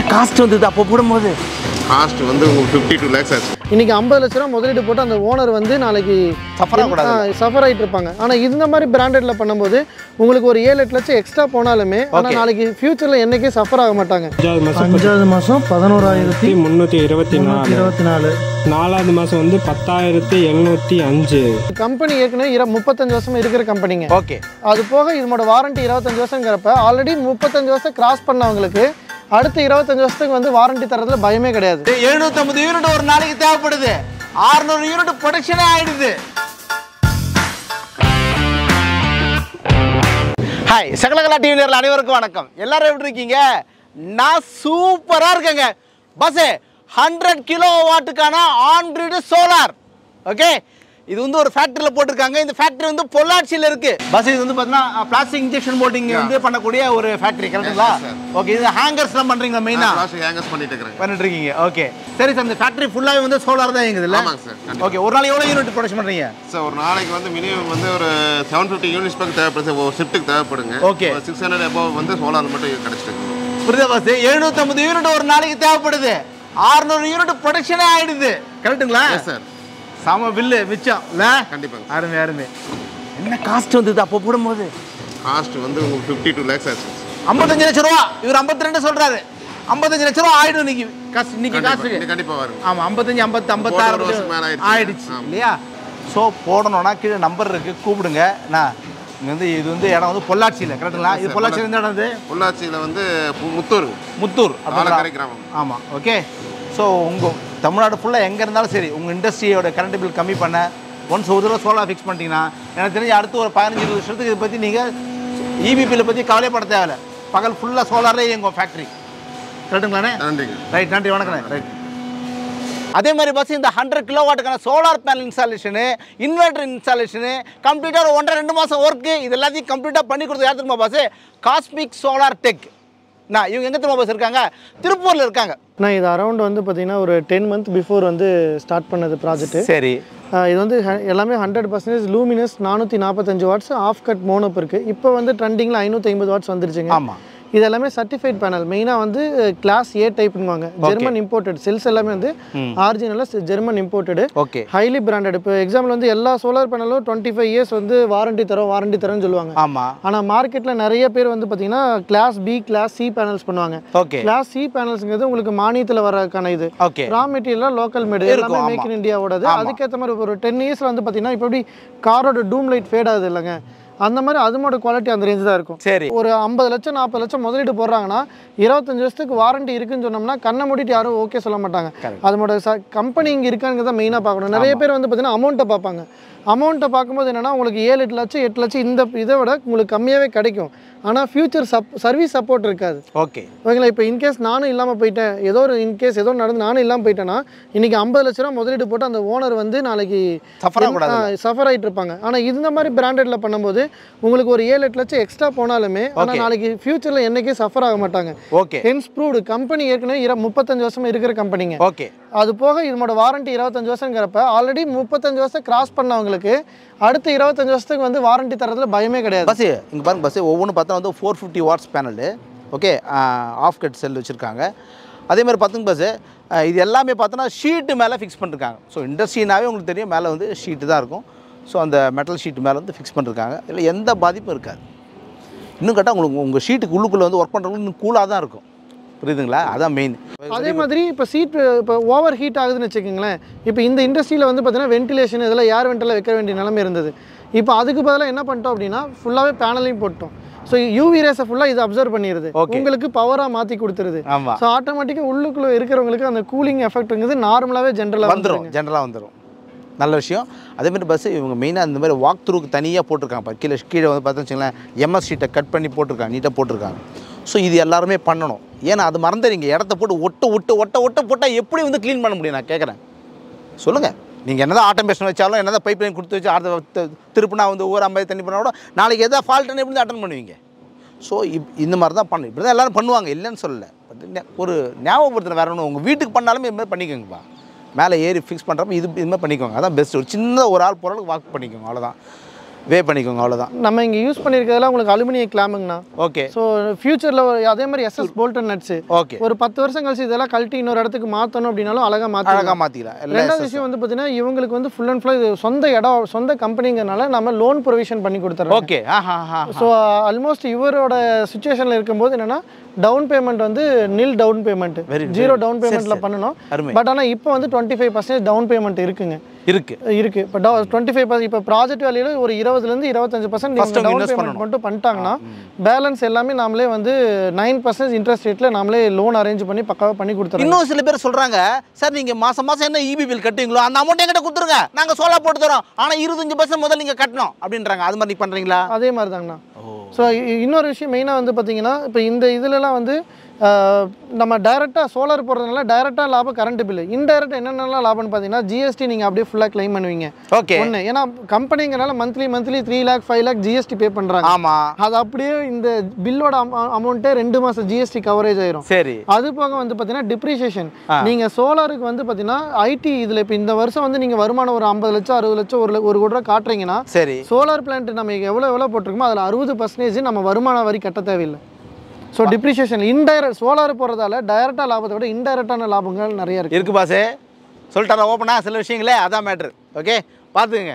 Cost வந்தது அப்போ போடும்போது காஸ்ட் வந்து உங்களுக்கு ஃபிஃப்டி டூ லேக்ஸ் ஆச்சு இன்னைக்கு ஐம்பது லட்ச ரூபா முதலீடு போட்டு அந்த ஓனர் வந்து நாளைக்கு Suffer ஆகக்கூடாது. சஃபர் ஆகிட்டு இருப்பாங்க ஆனால் இந்த மாதிரி பிராண்டட்ல பண்ணும்போது உங்களுக்கு ஒரு ஏழு எட்டு லட்சம் எக்ஸ்ட்ரா போனாலுமே ஆனால் நாளைக்கு ஃபியூச்சரில் என்னைக்கே சஃபர் ஆக மாட்டாங்க அஞ்சாவது மாதம் அஞ்சாவது மாதம் பதினோராயிரத்தி முந்நூற்றி இருபத்தி நாலு இருபத்தி நாலு நாலாவது மாதம் வந்து பத்தாயிரத்தி எழுநூற்றி அஞ்சு கம்பெனி ஏற்கனவே இர முப்பத்தஞ்சு வருஷம் இருக்கிற கம்பெனிங்க ஓகே அது போக இதனோட வாரண்டி இருபத்தஞ்சு வருஷங்கிறப்ப ஆல்ரெடி முப்பத்தஞ்சு வருஷம் கிராஸ் பண்ணவங்களுக்கு அடுத்த இருபத்தஞ்சு வருஷத்துக்கு வந்து வாரண்டி தரதுல பயமே கிடையாது எழுநூத்தம்பது யூனிட் ஒரு நாளைக்கு தேவைப்படுது 600 யூனிட் ப்ரொடக்ஷனே ஆயிடுது ஹாய் சகலகலா டிவி நேரில் அனைவருக்கும் வணக்கம் எல்லாரும் எப்படி இருக்கீங்க நான் சூப்பராக இருக்கேங்க பஸ்ஸு ஹண்ட்ரட் கிலோ வாட்டுக்கான ஆன் கிரிட் சோலார் ஓகே இது வந்து ஒரு ஃபேக்டரியில் போட்டிருக்காங்க இந்த ஃபேக்டரி வந்து பொள்ளாச்சியில் இருக்கு பஸ் இது வந்து பார்த்தீங்கன்னா பிளாஸ்டிக் இன்ஜெக்ஷன் போட்டிங் வந்து பண்ணக்கூடிய ஒரு ஃபேக்டரி கரெக்டுங்களா Yes, sir. ஓகே இது ஹேங்கர்ஸ்லாம் பண்ணுறீங்க மெயினாக லாஸ்ட் ஹேங்கர்ஸ் பண்ணிட்டு இருக்கிறேன் பண்ணிட்டு இருக்கீங்க ஓகே சரி சார் இந்த ஃபேக்டரி ஃபுல்லாகவே வந்து சோலார் தான் இயங்குதுல்ல ஆமாங்க சார் கண்டிப்பா. ஓகே ஒரு நாள் எவ்வளோ யூனிட் ப்ரொடக்ஷன் பண்ணுறீங்க சார் ஒரு நாளைக்கு வந்து மினிமம் வந்து ஒரு செவன் ஃபிஃப்டி யூனிட்ஸ் பக்கம் தேவைப்படுது சார் ஒரு ஷிஃப்ட்டுக்கு தேவைப்படுங்க Okay. சிக்ஸ் ஹண்ட்ரட் எபோவ் வந்து சோலார் மட்டும் கிடச்சிட்டு இருக்கு புரியுதா பாஸ் எழுநூத்தம்பது யூனிட் ஒரு நாளைக்கு தேவைப்படுது 600 யூனிட் ப்ரொடக்ஷனே ஆயிடுது கரெக்ட்டுங்களா எஸ் சார் சம பில்லு மிச்சம் இல்ல கண்டிப்பாங்க அருமை அருமை என்ன காஸ்ட் வந்தது அப்போ போடும்போது காஸ்ட் வந்து உங்களுக்கு ஃபிஃப்டி டூ லேக்ஸ் ஆச்சு ஐம்பத்தஞ்சு லட்ச ரூபா இவர் 52 ரெண்டு சொல்றாரு ஐம்பத்தஞ்சு லட்ச ரூபா ஆயிடும் இன்னைக்கு காசு இன்னைக்கு கண்டிப்பா, காசு இது கண்டிப்பா வருங்க ஆமா ஐம்பத்தஞ்சு ஐம்பத்து போட்டு ஒரு ஐம்பத்தாறு வருஷம் மேல ஆயிடுச்சு. ஆயிடுச்சு ஆமா. இல்லையா ஸோ போடணும்னா கீழே நம்பர் இருக்கு கூப்பிடுங்க நான் இங்க வந்து இது வந்து இடம் வந்து பொள்ளாச்சியில் கரெக்டுங்களா இது பொள்ளாச்சியில் எந்த இடம் இது பொள்ளாச்சியில் வந்து பு- முத்தூர் முத்தூர் ஆலக்கரை அப்படிங்களா கிராமம் ஆமாம் ஓகே ஸோ உங்கள் தமிழ்நாடு ஃபுல்லாக எங்கே இருந்தாலும் சரி உங்கள் இண்டஸ்ட்ரியோட கரண்ட் பில் கம்மி பண்ண ஒன்ஸ் ஒரு தடவை சோலார் ஃபிக்ஸ் பண்ணிட்டீங்கன்னா எனக்கு தெரிஞ்சு அடுத்து ஒரு பதினஞ்சு இருபது வருஷத்துக்கு இதை பற்றி நீங்கள் இபி பில்லை பற்றி கவலைப்பட தேவையில்ல பகல் ஃபுல்லாக சோலார்லேயே இயங்கும் ஃபேக்ட்ரி கரெக்டுங்களாண்ணே நன்றிங்க ரைட் நன்றி வணக்கண்ணே ரைட் அதே மாதிரி பஸ் இந்த ஹண்ட்ரட் கிலோ வாட்டுக்கான solar panel installation inverter installation கம்ப்ளீட்டாக ஒரு ஒன்றரை ரெண்டு மாதம் ஒர்க்கு இது எல்லாத்தையும் கம்ப்ளீட்டாக பண்ணி கொடுத்து யார் தெரியுமா பாஸ் காஸ்மிக் சோலார் டெக் நான் இவங்க எங்கே தெரியுமா பஸ் இருக்காங்க திருப்பூரில் இருக்காங்க நான் இது அரௌண்ட் வந்து பார்த்தீங்கன்னா ஒரு டென் மந்த் பிஃபோர் வந்து ஸ்டார்ட் பண்ணது ப்ராஜெக்ட் சரி இது வந்து ஹ- எல்லாமே ஹண்ட்ரட் பர்சன்டேஜ் லூமினஸ் நானூற்றி நாற்பத்தஞ்சு வாட்ஸ் ஆஃப் கட் மோனப் இருக்குது இப்போ வந்து ட்ரெண்டிங்கில் ஐநூற்றி ஐம்பது வாட்ஸ் வந்துருச்சுங்க ஆமாம் இது எல்லாமே சர்டிஃபைட் பேனல் மெயினாக வந்து கிளாஸ் ஏ டைப்னுவாங்க ஜெர்மன் இம்போர்ட்டட் செல்ஸ் எல்லாமே வந்து ஆரிஜினலாக German imported okay highly branded இப்போ எக்ஸாம்பிள் வந்து எல்லா சோலார் பேனலும் டுவெண்ட்டி ஃபைவ் இயர்ஸ் வந்து வாரண்டி தரோம் வாரண்டி தரோம்னு சொல்லுவாங்க ஆமாம் ஆனால் மார்க்கெட்டில் நிறைய பேர் வந்து பார்த்தீங்கன்னா class B class C panels பண்ணுவாங்க ஓகே கிளாஸ் சி பேனல்ஸ்ங்கிறது உங்களுக்கு மானியத்தில் வரக்கான இது okay raw material local made இருக்கும், எல்லாமே ஆமா. மேக் இன் இந்தியாவோடது ஆமா. அதுக்கேற்ற மாதிரி ஒரு டென் இயர்ஸில் வந்து பார்த்தீங்கன்னா இப்போ எப்படி காரோட டூம் லைட் ஃபேட் ஆகுது இல்லைங்க அந்த மாதிரி அதனோட குவாலிட்டி அந்த ரேஞ்ச் தான் இருக்கும் சரி ஒரு ஐம்பது லட்சம் நாற்பது லட்சம் முதலீடு போடுறாங்கன்னா இருபத்தஞ்சு வருஷத்துக்கு வாரண்டி இருக்குன்னு சொன்னோம்னா கண்ணை மூடிட்டு யாரும் ஓகே சொல்ல மாட்டாங்க Correct. அதனோட ச கம்பெனி இங்கே இருக்காங்கிறத மெயினாக பார்க்கணும் நிறைய பேர் வந்து பார்த்தீங்கன்னா அமௌண்ட்டை பார்ப்பாங்க அமௌண்ட்டை பார்க்கும்போது என்னன்னா உங்களுக்கு ஏழு எட்டு லட்சம் எட்டு லட்சம் இந்த இதை விட உங்களுக்கு கம்மியாகவே கிடைக்கும் ஆனால் ஃபியூச்சர் சப் சர்வீஸ் சப்போர்ட் இருக்காது ஓகே ஓகேங்களா இப்போ இன்கேஸ் நானும் இல்லாமல் போயிட்டேன் ஏதோ ஒரு இன்கேஸ் ஏதோ நடந்து நானும் இல்லாமல் போயிட்டேன்னா இன்னைக்கு ஐம்பது லட்ச ரூபா முதலீடு போட்டு அந்த ஓனர் வந்து நாளைக்கு Suffer ஆகக்கூடாது. சஃபர் ஆகிட்டு இருப்பாங்க ஆனால் இந்த மாதிரி பிராண்டட்ல பண்ணும்போது உங்களுக்கு ஒரு ஏழு எட்டு லட்சம் எக்ஸ்ட்ரா போனாலுமே ஆனால் Okay. நாளைக்கு ஃபியூச்சரில் என்னைக்கே சஃபர் ஆக மாட்டாங்க ஓகே ஹென்ஸ் ப்ரூவ்டு கம்பெனி ஏற்கனவே இர முப்பத்தஞ்சு வருஷமா இருக்கிற கம்பெனிங்க ஓகே அது போக இதனோட வாரண்டி இருபத்தஞ்சு வருஷங்கிறப்ப ஆல்ரெடி முப்பத்தஞ்சு வருஷம் கிராஸ் பண்ணவங்களுக்கு அடுத்த இருபத்தஞ்சு வருஷத்துக்கு வந்து வாரண்டி தரதுல பயமே கிடையாது பஸ்ஸு இங்கே பாருங்க பஸ்ஸு ஒவ்வொன்றும் பார்த்தா வந்து four fifty watts panel okay half cut cell வச்சுருக்காங்க அதே மாதிரி பார்த்துங்க பஸ்ஸு இது எல்லாமே பார்த்தோன்னா ஷீட்டு மேலே ஃபிக்ஸ் பண்ணிருக்காங்க ஸோ இண்டஸ்ட்ரினாவே உங்களுக்கு தெரியும் மேலே வந்து ஷீட்டு தான் இருக்கும் ஸோ அந்த மெட்டல் ஷீட் மேலே வந்து ஃபிக்ஸ் பண்ணிருக்காங்க இதில் எந்த பாதிப்பும் இருக்காது இன்னும் கேட்டால் உங்களுக்கு உங்கள் ஷீட்டுக்கு உள்ளுக்குள்ளே வந்து ஒர்க் பண்ணுறவங்களுக்கு இன்னும் கூலாக தான் இருக்கும் புரியுதுங்களா அதான் மெயின் அதே மாதிரி இப்போ சீட் இப்போ ஓவர் ஹீட் ஆகுதுன்னு வச்சுக்கோங்களேன் இப்போ இந்த இண்டஸ்ட்ரியில் வந்து பார்த்தீங்கன்னா வென்டிலேஷன் இதெல்லாம் ஏர் வென்டில் வைக்க வேண்டிய நிலைமை இருந்தது இப்போ அதுக்கு பதிலாக என்ன பண்ணிட்டோம் அப்படின்னா ஃபுல்லாகவே பேனலையும் போட்டோம் ஸோ யூவி ரேஸை ஃபுல்லாக இது அப்சர்வ் பண்ணிடுது Okay. உங்களுக்கு பவராக மாற்றி கொடுத்துருது ஆமாம் ஸோ ஆட்டோமேட்டிக்காக உள்ளுக்குள்ளே இருக்கிறவங்களுக்கு அந்த கூலிங் எஃபெக்ட்ங்கிறது நார்மலாகவே ஜென்ரலாக வந்துடும் ஜென்ரலாக வந்துடும் நல்ல விஷயம் அதே மாதிரி பஸ்ஸு இவங்க மெயினாக இந்த மாதிரி வாக் த்ரூக்கு தனியாக போட்டிருக்காங்க பாரு. கீழே கீழே வந்து பார்த்தா வச்சுங்களேன் எம்எஸ் ஷீட்டை கட் பண்ணி போட்டிருக்காங்க நீட்டாக போட்டிருக்காங்க ஸோ இது எல்லாருமே பண்ணணும் ஏன்னா அது மறந்துடுங்க இடத்த போட்டு ஒட்ட ஒட்ட ஒட்ட ஒட்ட போட்டால் எப்படி வந்து க்ளீன் பண்ண முடியும் நான் கேட்குறேன் சொல்லுங்கள் நீங்கள் என்னதான் ஆட்டோமேஷன் வச்சாலும் என்னதான் பைப் லைன் கொடுத்து வச்சு அடுத்த திருப்பினா வந்து ஒவ்வொரு ஐம்பது தண்ணி பண்ணால் கூட நாளைக்கு எதாவது ஃபால்ட்டுன்னு எப்படி அட்டன் பண்ணுவீங்க ஸோ இப் இந்த மாதிரி தான் பண்ணு இப்படி தான் எல்லோரும் பண்ணுவாங்க இல்லைன்னு சொல்லலை பட் ஒரு ஞாபகப்படுத்துகிற வேற ஒன்று உங்கள் வீட்டுக்கு பண்ணாலுமே இது மாதிரி பண்ணிக்கோங்கப்பா மேலே ஏறி ஃபிக்ஸ் பண்ணுறப்ப இது இது மாதிரி பண்ணிக்கோங்க அதான் பெஸ்ட் ஒரு சின்ன ஒரு ஆள் போகிற அளவுக்கு வாக் பண்ணிக்கோங்க அவ்வளோதான் வே பண்ணிக்கோங்க அவ்வளோதான் நம்ம இங்கே யூஸ் பண்ணியிருக்கிறதுலாம் உங்களுக்கு அலுமினிய கிளாமுங்கண்ணா ஓகே ஸோ ஃபியூச்சரில் அதே மாதிரி எஸ்எஸ் போல்டன் நட்ஸு ஓகே ஒரு பத்து வருஷம் கழிச்சு இதெல்லாம் கழட்டி இன்னொரு இடத்துக்கு மாற்றணும் அப்படின்னாலும் அழகாக மாற்றலாம் அழகாக மாற்றிக்கலாம் ரெண்டாவது எல்லாம் விஷயம் வந்து பார்த்தீங்கன்னா இவங்களுக்கு வந்து ஃபுல் அண்ட் ஃபுல் இது சொந்த இடம் சொந்த கம்பெனிங்கிறனால நம்ம லோன் ப்ரொவிஷன் பண்ணி கொடுத்துறோம் ஓகே ஆஹா ஆஹா ஸோ ஆல்மோஸ்ட் இவரோட சுச்சுவேஷனில் இருக்கும்போது என்னன்னா டவுன் பேமெண்ட் வந்து nil down payment Very good, zero very good. Down சரி, பேமெண்ட்டில் சரி. பண்ணணும் அருமை பட் ஆனால் இப்போ வந்து twenty five percentage down payment இருக்குங்க இருக்கு இருக்கு இப்போ டுவெண்ட்டி ஃபைவ் இப்போ ப்ராஜெக்ட் வேலையில ஒரு இருபதுலேருந்து இருபத்தஞ்சு பர்சன்ட் First அவங்க டவுன் invest பேமெண்ட் பண்ணணும். மட்டும் பண்ணிட்டாங்கன்னா பேலன்ஸ் எல்லாமே நாமளே வந்து நைன் பர்சன்ட் இன்ட்ரெஸ்ட் ரேட்டில் நாமளே லோன் அரேஞ்ச் பண்ணி பக்காவாக பண்ணி கொடுத்துறோம் இன்னும் சில பேர் சொல்றாங்க சார் நீங்க மாசம் மாசம் என்ன இபி பில் கட்டுவீங்களோ அந்த அமௌண்ட் எங்கிட்ட கொடுத்துருங்க நாங்க சோலா போட்டு தரோம் ஆனா இருபத்தஞ்சு பர்சன்ட் முதல்ல நீங்க கட்டணும் அப்படின்றாங்க அது மாதிரி நீ பண்றீங்களா அதே மாதிரி தாங்கண்ணா ஸோ இன்னொரு விஷயம் மெயினாக வந்து பார்த்தீங்கன்னா இப்போ இந்த இதுலலாம் வந்து ஆஹ், நம்ம டைரெக்டாக சோலார் போடுறதுனால டைரெக்டாக லாபம் கரண்ட் பில்லு இன்டைரக்டாக என்னென்னலாம் லாபம்னு பார்த்தீங்கன்னா ஜிஎஸ்டி நீங்கள் அப்படியே ஃபுல்லாக க்ளைம் பண்ணுவீங்க ஓகே ஒன்று ஏன்னா கம்பெனிங்கிறனால monthly monthly three lakh five lakh GST pay பண்ணுறாங்க ஆமா அது அப்படியே இந்த பில்லோட அமௌண்ட்டே ரெண்டு மாதம் ஜிஎஸ்டி கவரேஜ் ஆயிரும் சரி அது போக வந்து பார்த்தீங்கன்னா டிப்ரிசியேஷன் நீங்கள் சோலாருக்கு வந்து பார்த்தீங்கன்னா ஐடி இதில் இப்போ இந்த வருஷம் வந்து நீங்கள் வருமானம் ஒரு ஐம்பது லட்சம் அறுபது லட்சம் ஒரு ல- ஒரு கோடி ரூபா காட்டுறீங்கன்னா சரி சோலார் பிளான்ட் நம்ம எவ்வளோ எவ்வளோ போட்டிருக்கோமோ அதில் அறுபது பர்சன்டேஜ் நம்ம வருமான வரி கட்ட தேவையில்லை ஸோ டிப்ரிசியேஷன் இன்டைரக்ட் சோலார் போகிறதால டைரெக்டாக லாபத்தை விட இன்டைரக்டான லாபங்கள் நிறைய இருக்குது இருக்கு பாஸே சொல்லிட்டாரா ஓப்பனா சில விஷயங்களே அதான் மேட்ரு ஓகே பார்த்துக்குங்க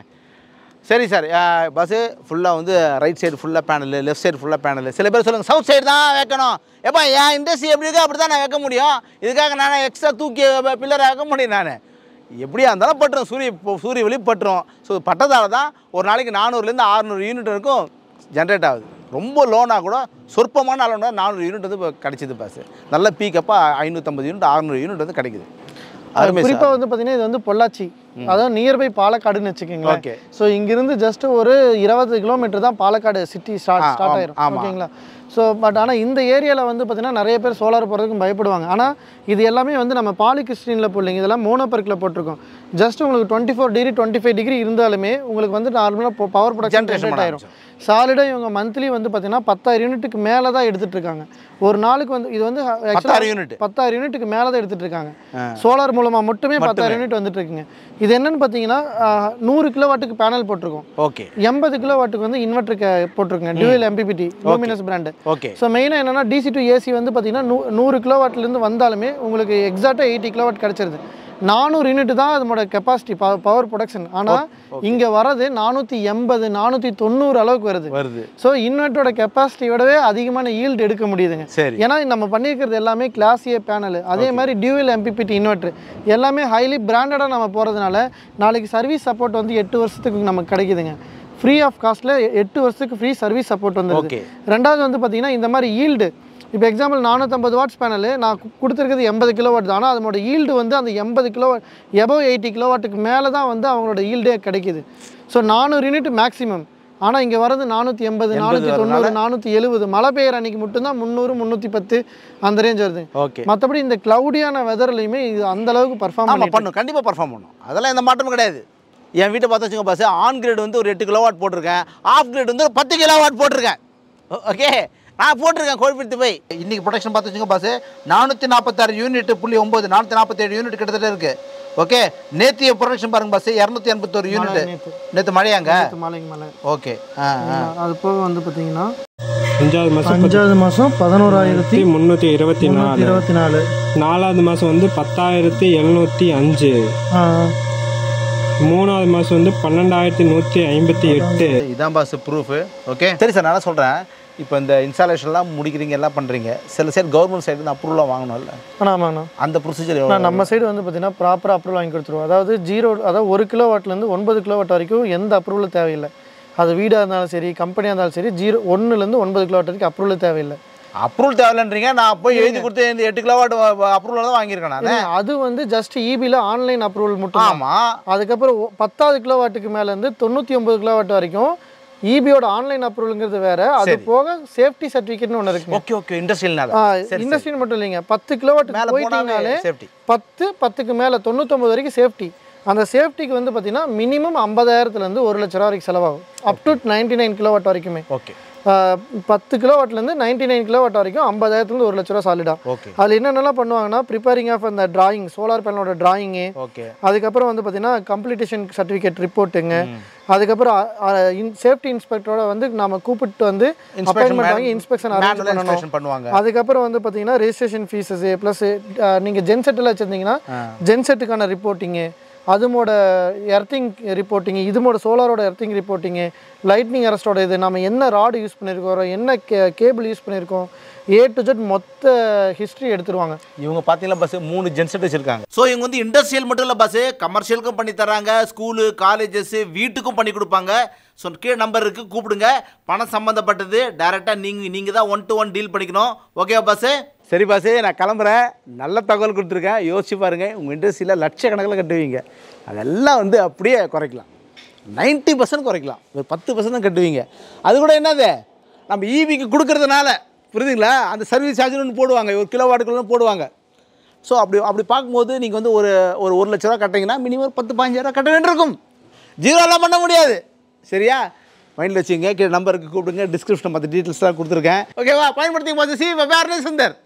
சரி சார் பஸ்ஸு ஃபுல்லாக வந்து ரைட் சைடு ஃபுல்லாக பேனல் லெஃப்ட் சைடு ஃபுல்லாக பேனல் சில பேர் சொல்லுங்கள் சவுத் சைடு தான் வைக்கணும் ஏப்பா என் இண்டஸ்ட்ரி எப்படி இருக்கோ அப்படி தான் நான் வைக்க முடியும் இதுக்காக நான் எக்ஸ்ட்ரா தூக்கி பில்லரை வைக்க முடியும் நான் எப்படியா இருந்தாலும் பட்டுரும் சூரிய இப்போ சூரிய ஒளி பட்டுரும் ஸோ பட்டதால தான் ஒரு நாளைக்கு நானூறுலேருந்து ஆறுநூறு யூனிட் வரைக்கும் ஜென்ரேட் ஆகுது ரொம்ப லோனாக கூட சொற்பமான அளவுனா நானூறு யூனிட் வந்து இப்போ கிடைச்சிது பாஸ் நல்ல பீக்கப்பா ஐநூற்றம்பது யூனிட் அறுநூறு யூனிட் வந்து கிடைக்குது அருமை சார் குறிப்பாக வந்து பார்த்தீங்கன்னா இது வந்து பொள்ளாச்சி அதாவது நியர்பை பாலக்காடுன்னு வச்சுக்கோங்களேன் Okay. ஸோ இங்கிருந்து ஜஸ்ட் ஒரு இருபது கிலோமீட்டர் தான் பாலக்காடு சிட்டி ஸ்டார்ட் ஆ, ஸ்டார்ட் ஆமா, ஆயிரும் ஆமா. ஓகேங்களா ஸோ பட் ஆனால் இந்த ஏரியாவில் வந்து பார்த்தீங்கன்னா நிறைய பேர் சோலார் போடுறதுக்கு பயப்படுவாங்க ஆனால் இது எல்லாமே வந்து நம்ம பாலிகிறிஸ்டினில் போடலைங்க இதெல்லாம் மோனோபர்க்கில் போட்டிருக்கோம் ஜஸ்ட் உங்களுக்கு twenty four degree twenty five degree இருந்தாலுமே உங்களுக்கு வந்து நார்மலாக பவர் ப்ரொடக்ஷன் Generation ஜென்ரேட் பண்ண ஆயிரும் சாலிடாக இவங்க மந்த்லி வந்து பார்த்தீங்கன்னா பத்தாயிரம் யூனிட்டுக்கு மேலே தான் எடுத்துட்டு இருக்காங்க ஒரு நாளுக்கு வந்து இது வந்து actually பத்தாயிரம் யூனிட் பத்தாயிரம் யூனிட்டுக்கு மேலே தான் எடுத்துட்டு இருக்காங்க சோலார் மூலமாக மட்டுமே பத்தாயிரம் யூனிட் வந்துட்டு இருக்குங்க இது என்னன்னு பார்த்தீங்கன்னா ஆஹ், நூறு கிலோ வாட்டுக்கு பேனல் போட்டிருக்கோம் ஓகே எண்பது கிலோ வாட்டுக்கு வந்து இன்வெர்டருக்கு போட்டிருக்குங்க dual MPPT Luminous brand okay so மெயினாக என்னன்னா டிசி டு ஏசி வந்து பார்த்தீங்கன்னா நூ நூறு கிலோ வாட்லேருந்து வந்தாலுமே உங்களுக்கு எக்ஸாக்டாக எயிட்டி கிலோ வாட் கிடச்சிருது நானூறு யூனிட் தான் அதனோட கெப்பாசிட்டி பவர் ப்ரொடக்ஷன் ஆனால் இங்கே வரது நானூற்றி எண்பது நானூற்றி தொண்ணூறு அளவுக்கு வருது வருது ஸோ இன்வெர்ட்டரோட கெப்பாசிட்டி விடவே அதிகமான ஈல்டு எடுக்க முடியுதுங்க சரி ஏன்னா நம்ம பண்ணியிருக்கிறது எல்லாமே கிளாஸ் ஏ பேனல் அதே மாதிரி டியூவல் எம்பிபிடி இன்வெர்ட்ரு எல்லாமே ஹைலி பிராண்டடாக நம்ம போகிறதுனால நாளைக்கு சர்வீஸ் சப்போர்ட் வந்து எட்டு வருஷத்துக்கு நமக்கு கிடைக்குதுங்க ஃப்ரீ ஆஃப் காஸ்ட்டில் எட்டு வருஷத்துக்கு ஃப்ரீ சர்வீஸ் சப்போர்ட் வந்துருது ஓகே ரெண்டாவது வந்து பார்த்தீங்கன்னா இந்த மாதிரி ஈல்டு இப்போ எக்ஸாம்பிள் நானூற்றம்பது வாட்ஸ் பேனல் நான் கு- கொடுத்துருக்கிறது எண்பது கிலோ வாட் தான் ஆனால் அதனோட ஈல்டு வந்து அந்த எண்பது கிலோ எபவ் எயிட்டி கிலோ வாட்டுக்கு மேலே தான் வந்து அவங்களோட ஈல்டே கிடைக்குது ஸோ நானூறு யூனிட் மேக்ஸிமம் ஆனால் இங்கே வரது நானூற்றி எண்பது நானூற்றி தொண்ணூறு நானூற்றி எழுபது மழை பெய்யுற அன்னைக்கு மட்டும்தான் முந்நூறு முந்நூற்றி பத்து அந்த ரேஞ்ச் வருது ஓகே மற்றபடி இந்த க்ளவுடியான வெதர்லையுமே இது அந்த அளவுக்கு பர்ஃபார்ம் ஆமாம் பண்ணும் கண்டிப்பாக பர்ஃபார்ம் பண்ணும் அதெல்லாம் எந்த மாற்றமும் கிடையாது என் வீட்டை பார்த்து வச்சுங்க பாஸ் ஆன் கிரேட் வந்து ஒரு எட்டு கிலோ வாட் போட்டிருக்கேன் ஆஃப் கிரேட் வந்து ஒரு பத்து கிலோ வாட் போட்டிருக்கேன் ஓகே நான் போட்டிருக்கேன் கோழிப்பிடுத்து போய் இன்னைக்கு ப்ரொடக்ஷன் பார்த்து வச்சுங்க பாஸ் நானூற்றி நாற்பத்தாறு யூனிட் புள்ளி ஒம்பது நானூற்றி நாற்பத்தேழு யூனிட் கிட்டத்தட்ட இருக்கு ஓகே நேத்திய ப்ரொடக்ஷன் பாருங்க பாஸ் இரநூத்தி எண்பத்தோரு யூனிட் நேற்று நேற்று மழையாங்க மலைக்கு மலை ஓகே ஆ ஆ அது போக வந்து பார்த்தீங்கன்னா அஞ்சாவது மாதம் அஞ்சாவது மாதம் பதினோராயிரத்தி முந்நூற்றி இருபத்தி நாலு இருபத்தி நாலு நாலாவது மாதம் வந்து பத்தாயிரத்தி எழுநூற்றி அஞ்சு மூணாவது மாதம் வந்து பன்னெண்டாயிரத்தி நூற்றி ஐம்பத்தி எட்டு இதான் பாஸ் ப்ரூஃபு ஓகே சரி சார் நான் என்ன சொல்கிறேன் இப்போ இந்த இன்ஸ்டாலேஷன்லாம் முடிக்கிறீங்க எல்லாம் பண்ணுறீங்க சில சைடு கவர்மெண்ட் சைடு இருந்து அப்ரூவலாக வாங்கணும்ல ஆமாம் ஆமாண்ணா அந்த ப்ரொசீஜர் நான் நம்ம சைடு வந்து பார்த்தீங்கன்னா ப்ராப்பராக அப்ரூவல் வாங்கி கொடுத்துருவோம் அதாவது ஜீரோ அதாவது ஒரு கிலோ வாட்லேருந்து ஒன்பது கிலோ வாட் வரைக்கும் எந்த அப்ரூவலும் தேவையில்லை அது வீடாக இருந்தாலும் சரி கம்பெனியாக இருந்தாலும் சரி ஜீரோ ஒன்றுலேருந்து ஒன்பது கிலோ வாட் வரைக்கும் அப்ரூவல் தேவையில்லை அப்ரூவல் தேவையில்லைன்றீங்க நான் போய் எழுதி கொடுத்து இந்த எட்டு கிலோ வாட் அப்ரூவல் தான் வாங்கியிருக்கேன் நான் இல்லைங்க, அது வந்து ஜஸ்ட் இபியில் ஆன்லைன் அப்ரூவல் மட்டும் தான். ஆமாம் அதுக்கப்புறம் ஒ- பத்தாவது கிலோ வாட்டுக்கு மேலேருந்து தொண்ணூற்றி ஒன்பது கிலோ வாட் வரைக்கும் இபியோட ஆன்லைன் அப்ரூவலுங்கிறது வேற அது போக சேஃப்டி சர்டிஃபிகேட்னு ஒன்று இருக்குங்க ஓகே ஓகே இண்டஸ்ட்ரியல்னால இண்டஸ்ட்ரியில் மட்டும் இல்லைங்க பத்து கிலோ வாட் மேலே போயிட்டீங்கனாலே போனாலே சேஃப்டி பத்து பத்துக்கு மேலே தொண்ணூத்தொம்பது வரைக்கும் சேஃப்டி அந்த சேஃப்டிக்கு வந்து பார்த்தீங்கன்னா மினிமம் ஐம்பதாயிரத்துலேருந்து ஒரு லட்ச ரூபா வரைக்கும் செலவாகும் up to ninety nine kilo watt வரைக்குமே ஓகே பத்து கிலோவாட்லேருந்து நைன்டி நைன் கிலோவாட் வரைக்கும் ஐம்பதாயிரத்துலேருந்து ஒரு லட்ச ரூபா சாலிடாக ஓகே அதில் என்னென்னலாம் பண்ணுவாங்கன்னா ப்ரிப்பேரிங் ஆஃப் அந்த டிராயிங் சோலார் பேனலோட டிராயிங்கு ஓகே அதுக்கப்புறம் வந்து பார்த்தீங்கன்னா கம்ப்ளீட்டேஷன் சர்டிஃபிகேட் ரிப்போர்ட்டுங்க அதுக்கப்புறம் சேஃப்டி இன்ஸ்பெக்டரோட வந்து நாம கூப்பிட்டு வந்து அப்பாயின்மெண்ட் வாங்கி இன்ஸ்பெக்ஷன் அரேஞ்ச் பண்ணணும் இன்ஸ்பெக்ஷன் பண்ணுவாங்க அதுக்கப்புறம் வந்து பார்த்தீங்கன்னா ரெஜிஸ்ட்ரேஷன் ஃபீஸஸ் ப்ளஸ் நீங்கள் ஜென்செட்டில் வச்சுருந்தீங்கன்னா ஜென்செட்டுக்கான ரிப்போர்ட்டிங்கு அதுமோட எர்த்திங் ரிப்போர்ட்டிங் இதுமோட சோலாரோட எர்த்திங் ரிப்போர்ட்டிங்கு லைட்னிங் அரெஸ்டோட இது நம்ம என்ன ராடு யூஸ் பண்ணியிருக்கோம் என்ன கே கேபிள் யூஸ் பண்ணியிருக்கோம் ஏ டு ஜெட் மொத்த ஹிஸ்ட்ரி எடுத்துருவாங்க இவங்க பார்த்தீங்கன்னா பஸ் மூணு ஜென்செட் வச்சிருக்காங்க ஸோ இவங்க வந்து இண்டஸ்ட்ரியல் மட்டும் இல்லை பஸ் கமர்ஷியலுக்கும் பண்ணி தராங்க ஸ்கூலு காலேஜஸ் வீட்டுக்கும் பண்ணி கொடுப்பாங்க ஸோ கீழே நம்பர் இருக்குது கூப்பிடுங்க பணம் சம்மந்தப்பட்டது டேரெக்டாக நீங்கள் நீங்கள் தான் ஒன் டு ஒன் டீல் பண்ணிக்கணும் ஓகேவா பஸ்ஸு சரி பாஸு நான் கிளம்புறேன் நல்ல தகவல் கொடுத்துருக்கேன் யோசிச்சு பாருங்கள் உங்கள் இண்டஸ்ட்ரியில் லட்சக்கணக்கில் கட்டுவீங்க அதெல்லாம் வந்து அப்படியே குறைக்கலாம் 90% பர்சன்ட் குறைக்கலாம் ஒரு பத்து பர்சன்ட் தான் கட்டுவீங்க அது கூட என்னது நம்ம ஈவிக்கு கொடுக்கறதுனால புரியுதுங்களா அந்த சர்வீஸ் சார்ஜ்னு ஒன்று போடுவாங்க ஒரு கிலோ வாட்டுக்குள்ள போடுவாங்க ஸோ அப்படி அப்படி பார்க்கும்போது நீங்கள் வந்து ஒரு ஒரு ஒரு லட்ச ரூபா கட்டிங்கன்னா மினிமம் ஒரு பத்து பதினஞ்சாயிரம் கட்ட வேண்டியிருக்கும் ஜீரோலாம் பண்ண முடியாது சரியா மைண்டில் வச்சுங்க கீழே நம்பருக்கு கூப்பிடுங்க டிஸ்கிரிப்ஷன் மற்ற டீட்டெயில்ஸ்லாம் கொடுத்துருக்கேன் ஓகேவா பயன்படுத்தி பார்த்து சி வேறு சுந்தர்